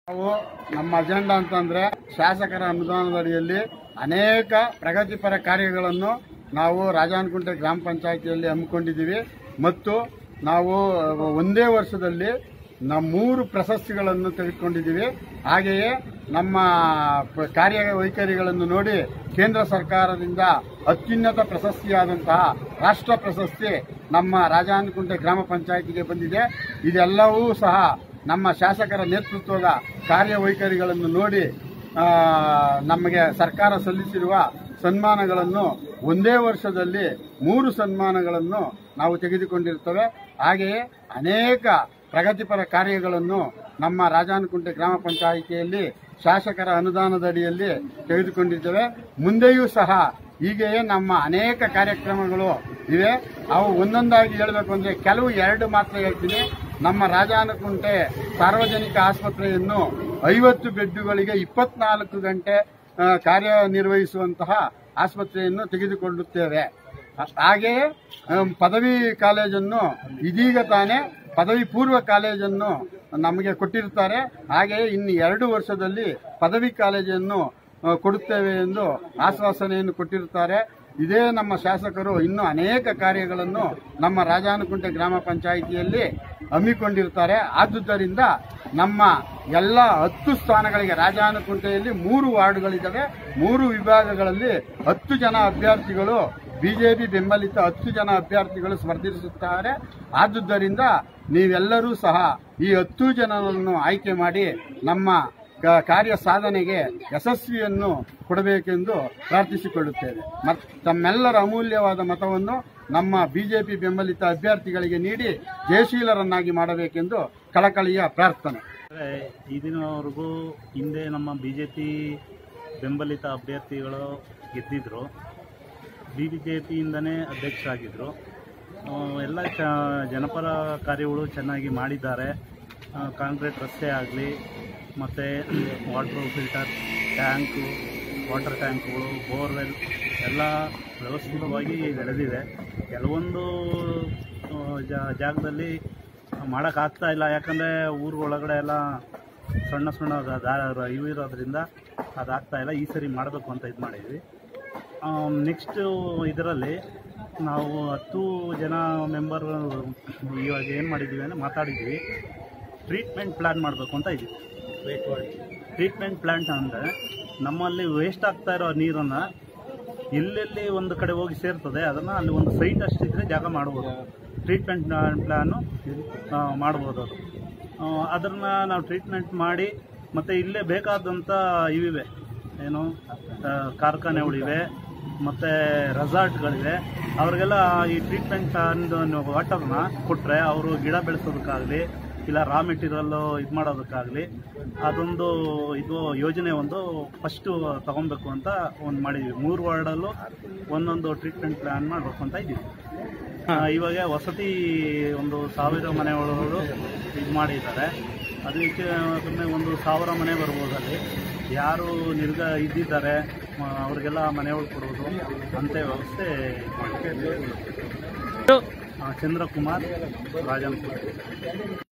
ನಾವು ನಮ್ಮ ಅಜೆಂಡಾ ಅಂತಂದ್ರೆ ಶಾಸಕರ ಅನುದಾನದ ಅಡಿಯಲ್ಲಿ ಅನೇಕ ಪ್ರಗತಿಪರ ಕಾರ್ಯಗಳನ್ನು ನಾವು ರಾಜಾನಕುಂಟೆ ಗ್ರಾಮ ಪಂಚಾಯಿತಿಯಲ್ಲಿ ಹಮ್ಮಿಕೊಂಡಿದ್ದೀವಿ ಮತ್ತು ನಾವು ಒಂದೇ ವರ್ಷದಲ್ಲಿ ನಮ್ಮ ಮೂರು ಪ್ರಶಸ್ತಿಗಳನ್ನು ತೆಗೆದುಕೊಂಡಿದ್ದೀವಿ ಹಾಗೆಯೇ ನಮ್ಮ ಪ- ಕಾರ್ಯವೈಖರಿಗಳನ್ನು ನೋಡಿ ಕೇಂದ್ರ ಸರ್ಕಾರದಿಂದ ಅತ್ಯುನ್ನತ ಪ್ರಶಸ್ತಿಯಾದಂತಹ ರಾಷ್ಟ್ರ ಪ್ರಶಸ್ತಿ ನಮ್ಮ ರಾಜಾನಕುಂಟೆ ಗ್ರಾಮ ಪಂಚಾಯಿತಿಗೆ ಬಂದಿದೆ ಇದೆಲ್ಲವೂ ಸಹ ನಮ್ಮ ಶಾಸಕರ ನೇತೃತ್ವದ ಕಾರ್ಯವೈಖರಿಗಳನ್ನು ನೋಡಿ ಆ, ನಮಗೆ ಸರ್ಕಾರ ಸಲ್ಲಿಸಿರುವ ಸನ್ಮಾನಗಳನ್ನು ಒಂದೇ ವರ್ಷದಲ್ಲಿ ಮೂರು ಸನ್ಮಾನಗಳನ್ನು ನಾವು ತೆಗೆದುಕೊಂಡಿರ್ತೇವೆ ಹಾಗೆಯೇ ಅನೇಕ ಪ್ರಗತಿಪರ ಕಾರ್ಯಗಳನ್ನು ನಮ್ಮ ರಾಜಾನಕುಂಟೆ ಗ್ರಾಮ ಪಂಚಾಯಿತಿಯಲ್ಲಿ ಶಾಸಕರ ಅನುದಾನದ ಅಡಿಯಲ್ಲಿ ತೆಗೆದುಕೊಂಡಿದ್ದೇವೆ ಮುಂದೆಯೂ ಸಹ ಹೀಗೆಯೇ ನಮ್ಮ ಅನೇಕ ಕಾರ್ಯಕ್ರಮಗಳು ಇವೆ ಅವು ಒಂದೊಂದಾಗಿ ಹೇಳಬೇಕು ಅಂದರೆ ಕೆಲವು ಎರಡು ಮಾತ್ರ ಹೇಳ್ತೀನಿ ನಮ್ಮ ರಾಜಾನಕುಂಟೆ ಸಾರ್ವಜನಿಕ ಆಸ್ಪತ್ರೆಯನ್ನು ಐವತ್ತು ಬೆಡ್ಡುಗಳಿಗೆ ಇಪ್ಪತ್ನಾಲ್ಕು ಗಂಟೆ ಆ, ಕಾರ್ಯನಿರ್ವಹಿಸುವಂತಹ ಆಸ್ಪತ್ರೆಯನ್ನು ತೆಗೆದುಕೊಳ್ಳುತ್ತೇವೆ ಹಾಗೆಯೇ ಆಮ್, ಪದವಿ ಕಾಲೇಜನ್ನು ಇದೀಗ ತಾನೇ ಪದವಿ ಪೂರ್ವ ಕಾಲೇಜನ್ನು ನಮಗೆ ಕೊಟ್ಟಿರುತ್ತಾರೆ ಹಾಗೆಯೇ ಇನ್ನು ಎರಡು ವರ್ಷದಲ್ಲಿ ಪದವಿ ಕಾಲೇಜನ್ನು ಆ, ಕೊಡುತ್ತೇವೆ ಎಂದು ಆಶ್ವಾಸನೆಯನ್ನು ಕೊಟ್ಟಿರುತ್ತಾರೆ ಇದೇ ನಮ್ಮ ಶಾಸಕರು ಇನ್ನೂ ಅನೇಕ ಕಾರ್ಯಗಳನ್ನು ನಮ್ಮ ರಾಜಾನುಕುಂಟೆ ಗ್ರಾಮ ಪಂಚಾಯಿತಿಯಲ್ಲಿ ಹಮ್ಮಿಕೊಂಡಿರ್ತಾರೆ ಆದುದರಿಂದ ನಮ್ಮ ಎಲ್ಲ ಹತ್ತು ಸ್ಥಾನಗಳಿಗೆ ರಾಜಾನುಕುಂಟೆಯಲ್ಲಿ ಮೂರು ವಾರ್ಡ್ಗಳಿದ್ದಾವೆ ಮೂರು ವಿಭಾಗಗಳಲ್ಲಿ ಹತ್ತು ಜನ ಅಭ್ಯರ್ಥಿಗಳು ಬಿಜೆಪಿ ಬೆಂಬಲಿತ ಹತ್ತು ಜನ ಅಭ್ಯರ್ಥಿಗಳು ಸ್ಪರ್ಧಿಸುತ್ತಾರೆ ಆದುದರಿಂದ ನೀವೆಲ್ಲರೂ ಸಹ ಈ ಹತ್ತು ಜನರನ್ನು ಆಯ್ಕೆ ಮಾಡಿ ನಮ್ಮ ಕ- ಕಾರ್ಯ ಸಾಧನೆಗೆ ಯಶಸ್ವಿಯನ್ನು ಕೊಡಬೇಕೆಂದು ಪ್ರಾರ್ಥಿಸಿಕೊಳ್ಳುತ್ತೇವೆ ಮತ್ತು ತಮ್ಮೆಲ್ಲರ ಅಮೂಲ್ಯವಾದ ಮತವನ್ನು ನಮ್ಮ ಬಿಜೆಪಿ ಬೆಂಬಲಿತ ಅಭ್ಯರ್ಥಿಗಳಿಗೆ ನೀಡಿ ಜಯಶೀಲರನ್ನಾಗಿ ಮಾಡಬೇಕೆಂದು ಕಳಕಳಿಯ ಪ್ರಾರ್ಥನೆ ಅಂದರೆ ಈ ದಿನವರೆಗೂ ಹಿಂದೆ ನಮ್ಮ ಬಿ ಜೆ ಪಿ ಬೆಂಬಲಿತ ಅಭ್ಯರ್ಥಿಗಳು ಗೆದ್ದಿದ್ರು ಬಿ ಜೆ ಪಿಯಿಂದನೇ ಅಧ್ಯಕ್ಷರಾಗಿದ್ದರು ಎಲ್ಲ ಚ ಜನಪರ ಕಾರ್ಯಗಳು ಚೆನ್ನಾಗಿ ಮಾಡಿದ್ದಾರೆ ಆ, ಕಾಂಕ್ರೀಟ್ ರಸ್ತೆ ಆಗಲಿ ಮತ್ತು ವಾಟರ್ ಫಿಲ್ಟರ್ ಟ್ಯಾಂಕು ವಾಟರ್ ಟ್ಯಾಂಕ್ಗಳು ಬೋರ್ವೆಲ್ ಎಲ್ಲ ವ್ಯವಸ್ಥಿತವಾಗಿ ನಡೆದಿದೆ ಕೆಲವೊಂದು ಆ, ಜಾ- ಜಾಗದಲ್ಲಿ ಮಾಡೋಕ್ಕಾಗ್ತಾ ಇಲ್ಲ ಯಾಕಂದರೆ ಊರು ಒಳಗಡೆ ಎಲ್ಲ ಸಣ್ಣ ಸಣ್ಣ ದ- ದಾರ ಇವು ಇರೋದ್ರಿಂದ ಅದಾಗ್ತಾ ಇಲ್ಲ ಈ ಸರಿ ಮಾಡಬೇಕು ಅಂತ ಇದು ಮಾಡಿದ್ವಿ ನೆಕ್ಸ್ಟು ಇದರಲ್ಲಿ ನಾವು ಹತ್ತು ಜನ ಮೆಂಬರ್ ಇವಾಗ ಏನು ಮಾಡಿದ್ದೀವಿ ಅಂದರೆ ಮಾತಾಡಿದ್ವಿ ಟ್ರೀಟ್ಮೆಂಟ್ ಪ್ಲ್ಯಾನ್ ಮಾಡಬೇಕು ಅಂತ ಇದ್ದೀವಿ ಟ್ರೀಟ್ಮೆಂಟ್ ಪ್ಲ್ಯಾಂಟ್ ಅಂದರೆ ನಮ್ಮಲ್ಲಿ ವೇಸ್ಟ್ ಆಗ್ತಾ ಇರೋ ನೀರನ್ನು ಎಲ್ಲೆಲ್ಲಿ ಒಂದು ಕಡೆ ಹೋಗಿ ಸೇರ್ತದೆ ಅದನ್ನು ಅಲ್ಲಿ ಒಂದು ಸೈಟ್ ಅಷ್ಟಿದ್ರೆ ಜಾಗ ಮಾಡ್ಬೋದು ಟ್ರೀಟ್ಮೆಂಟ್ ಪ್ಲ್ಯಾನು ಮಾಡ್ಬೋದು ಅದು ಆ, ಅದನ್ನು ನಾವು ಟ್ರೀಟ್ಮೆಂಟ್ ಮಾಡಿ ಮತ್ತು ಇಲ್ಲೇ ಬೇಕಾದಂಥ ಇವಿವೆ ಏನು ಆ, ಕಾರ್ಖಾನೆಗಳಿವೆ ಮತ್ತು ರೆಸಾರ್ಟ್ಗಳಿವೆ ಅವ್ರಿಗೆಲ್ಲ ಈ ಟ್ರೀಟ್ಮೆಂಟ್ ಒಂದು ವಾಟರ್ನ ಕೊಟ್ಟರೆ ಅವರು ಗಿಡ ಬೆಳೆಸೋದಕ್ಕಾಗಲಿ ಇಲ್ಲ ರಾ ಮೆಟೀರಿಯಲ್ಲು ಇದು ಮಾಡೋದಕ್ಕಾಗಲಿ ಅದೊಂದು ಇದು ಯೋಜನೆ ಒಂದು ಫಸ್ಟು ತಗೊಬೇಕು ಅಂತ ಒಂದು ಮಾಡಿದ್ವಿ ಮೂರು ವಾರ್ಡಲ್ಲೂ ಒಂದೊಂದು ಟ್ರೀಟ್ಮೆಂಟ್ ಪ್ಲ್ಯಾನ್ ಮಾಡಬೇಕು ಅಂತ ಇದ್ದೀವಿ ಆ, ಇವಾಗ ವಸತಿ ಒಂದು ಸಾವಿರ ಮನೆಗಳು ಇದು ಮಾಡಿದ್ದಾರೆ ಅದಕ್ಕೆ ಸುಮ್ಮನೆ ಒಂದು ಸಾವಿರ ಮನೆ ಬರ್ಬೋದು ಅಲ್ಲಿ ಯಾರು ನಿರ್ಗ ಇದ್ದಿದ್ದಾರೆ ಆ, ಅವ್ರಿಗೆಲ್ಲ ಮನೆಗಳು ಕೊಡೋದು ಅಂತ ವ್ಯವಸ್ಥೆ ಇದ್ ಮಾಡಿದ್ದೀವಿ. ಆ, ಚಂದ್ರಕುಮಾರ್ ರಾಜನ್ಪುರ